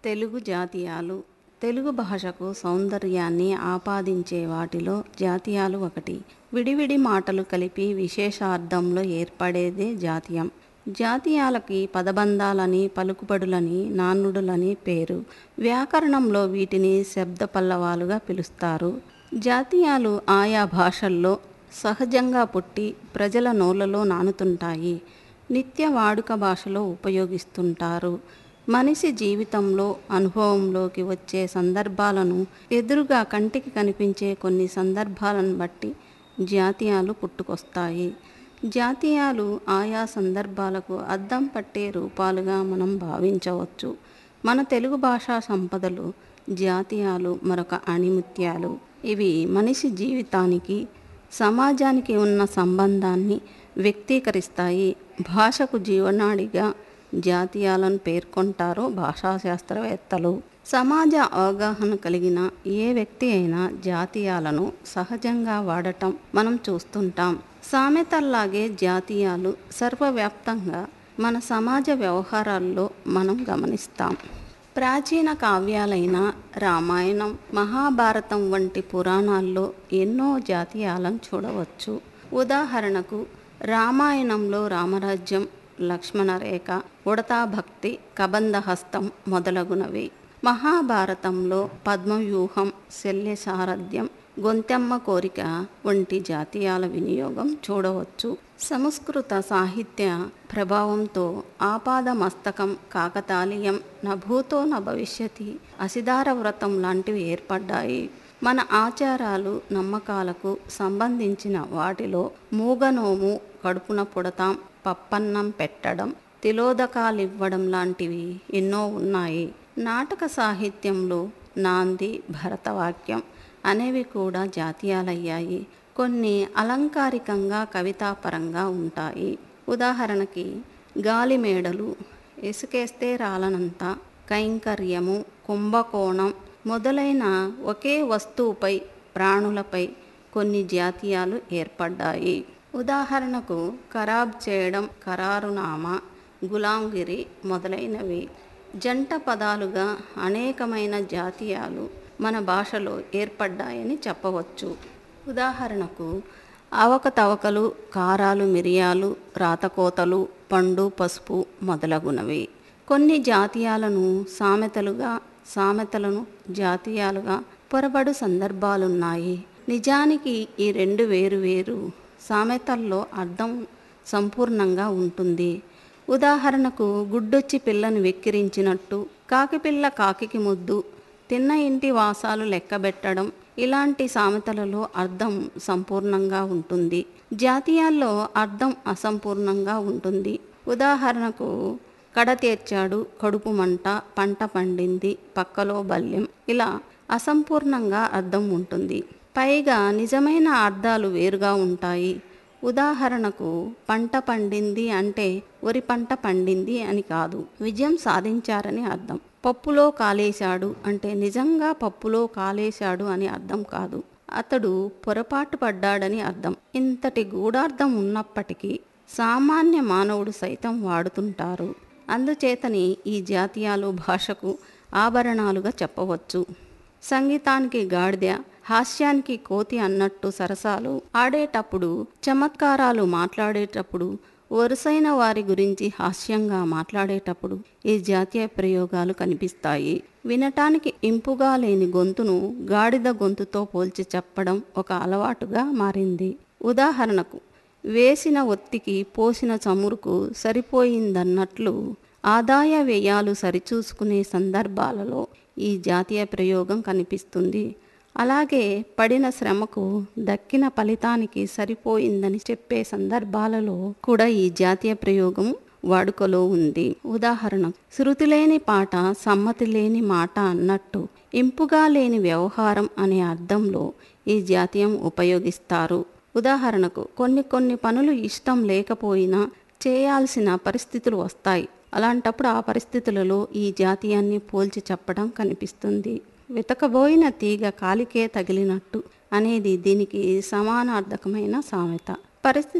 తెలుగు జాతీయాలు తెలుగు భాషకు సౌందర్యాన్ని ఆపాదించే వాటిలో జాతీయాలు ఒకటి విడివిడి మాటలు కలిపి విశేషార్థంలో ఏర్పడేదే జాతీయం జాతీయాలకి పదబంధాలని పలుకుబడులని నానుడులని పేరు వ్యాకరణంలో వీటిని శబ్ద పల్లవాలుగా పిలుస్తారు జాతీయాలు ఆయా భాషల్లో సహజంగా పుట్టి ప్రజల నోళ్ళలో నానుతుంటాయి నిత్య వాడుక భాషలో ఉపయోగిస్తుంటారు మనిషి జీవితంలో అనుభవంలోకి వచ్చే సందర్భాలను ఎదురుగా కంటికి కనిపించే కొన్ని సందర్భాలను బట్టి జాతీయాలు పుట్టుకొస్తాయి జాతీయాలు ఆయా సందర్భాలకు అద్దం పట్టే రూపాలుగా మనం భావించవచ్చు మన తెలుగు భాషా సంపదలు జాతీయాలు మరొక అణిముత్యాలు ఇవి మనిషి జీవితానికి సమాజానికి ఉన్న సంబంధాన్ని వ్యక్తీకరిస్తాయి భాషకు జీవనాడిగా జాతీయాలను పేర్కొంటారో భాషా శాస్త్రవేత్తలు సమాజ అవగాహన కలిగిన ఏ వ్యక్తి అయినా జాతీయాలను సహజంగా వాడటం మనం చూస్తుంటాం సామెతల్లాగే జాతీయాలు సర్వవ్యాప్తంగా మన సమాజ వ్యవహారాల్లో మనం గమనిస్తాం ప్రాచీన కావ్యాలైన రామాయణం మహాభారతం వంటి పురాణాల్లో ఎన్నో జాతీయాలను చూడవచ్చు ఉదాహరణకు రామాయణంలో రామరాజ్యం లక్ష్మణరేఖ ఉడతా భక్తి కబంధహస్తం మొదలగునవి మహాభారతంలో పద్మవ్యూహం శల్య సారథ్యం గొంతెమ్మ కోరిక వంటి జాతీయాల వినియోగం చూడవచ్చు సంస్కృత సాహిత్య ప్రభావంతో ఆపాద మస్తకం కాకతాళీయం నభూతో న భవిష్యతి అసిదార వ్రతం లాంటివి ఏర్పడ్డాయి మన ఆచారాలు నమ్మకాలకు సంబంధించిన వాటిలో మూగనోము కడుపున పుడతాం పప్పన్నం పెట్టడం తిలోదకాలివ్వడం లాంటివి ఎన్నో ఉన్నాయి నాటక సాహిత్యంలో నాంది భరతవాక్యం అనేవి కూడా జాతీయాలయ్యాయి కొన్ని అలంకారికంగా కవితాపరంగా ఉంటాయి ఉదాహరణకి గాలిమేడలు ఇసుకేస్తే రాలనంత కైంకర్యము కుంభకోణం మొదలైన ఒకే వస్తువుపై ప్రాణులపై కొన్ని జాతీయాలు ఏర్పడ్డాయి ఉదాహరణకు ఖరాబ్ చేయడం ఖరారునామా గులాంగిరి మొదలైనవి జంట పదాలుగా అనేకమైన జాతీయాలు మన భాషలో ఏర్పడ్డాయని చెప్పవచ్చు ఉదాహరణకు అవకతవకలు కారాలు మిరియాలు రాతకోతలు పండు పసుపు మొదలగునవి కొన్ని జాతీయాలను సామెతలుగా సామెతలను జాతీయాలుగా పొరబడు సందర్భాలున్నాయి నిజానికి ఈ రెండు వేరు వేరు సామెతల్లో అర్థం సంపూర్ణంగా ఉంటుంది ఉదాహరణకు గుడ్డొచ్చి పిల్లను వెక్కిరించినట్టు కాకిపిల్ల కాకికి ముద్దు తిన్న ఇంటి వాసాలు లెక్కబెట్టడం ఇలాంటి సామెతలలో అర్థం సంపూర్ణంగా ఉంటుంది జాతీయాల్లో అర్థం అసంపూర్ణంగా ఉంటుంది ఉదాహరణకు కడ తీర్చాడు కడుపు మంట పంట పండింది పక్కలో బల్యం ఇలా అసంపూర్ణంగా అర్థం ఉంటుంది పైగా నిజమైన అర్థాలు వేరుగా ఉంటాయి ఉదాహరణకు పంట పండింది అంటే వరి పంట పండింది అని కాదు విజయం సాధించారని అర్థం పప్పులో కాలేశాడు అంటే నిజంగా పప్పులో కాలేశాడు అని అర్థం కాదు అతడు పొరపాటు పడ్డాడని అర్థం ఇంతటి గూఢార్థం ఉన్నప్పటికీ సామాన్య మానవుడు సైతం వాడుతుంటారు అందుచేతని ఈ జాతీయాలు భాషకు ఆభరణాలుగా చెప్పవచ్చు సంగీతానికి గాడిద హాస్యానికి కోతి అన్నట్టు సరసాలు ఆడేటప్పుడు చమత్కారాలు మాట్లాడేటప్పుడు వరుసైన వారి గురించి హాస్యంగా మాట్లాడేటప్పుడు ఈ జాతీయ ప్రయోగాలు కనిపిస్తాయి వినటానికి ఇంపుగా లేని గొంతును గాడిద గొంతుతో పోల్చి చెప్పడం ఒక అలవాటుగా మారింది ఉదాహరణకు వేసిన ఒత్తికి పోసిన చమురుకు సరిపోయిందన్నట్లు ఆదాయ వ్యయాలు సరిచూసుకునే సందర్భాలలో ఈ జాతీయ ప్రయోగం కనిపిస్తుంది అలాగే పడిన శ్రమకు దక్కిన ఫలితానికి సరిపోయిందని చెప్పే సందర్భాలలో కూడా ఈ జాతీయ ప్రయోగం వాడుకలో ఉంది ఉదాహరణ శృతి లేని పాట సమ్మతి లేని మాట అన్నట్టు ఇంపుగా లేని వ్యవహారం అనే అర్థంలో ఈ జాతీయం ఉపయోగిస్తారు ఉదాహరణకు కొన్ని కొన్ని పనులు ఇష్టం లేకపోయినా చేయాల్సిన పరిస్థితులు వస్తాయి అలాంటప్పుడు ఆ పరిస్థితులలో ఈ జాతీయాన్ని పోల్చి చెప్పడం కనిపిస్తుంది వెతకబోయిన తీగ కాలికే తగిలినట్టు అనేది దీనికి సమానార్థకమైన సామెత పరిస్థితి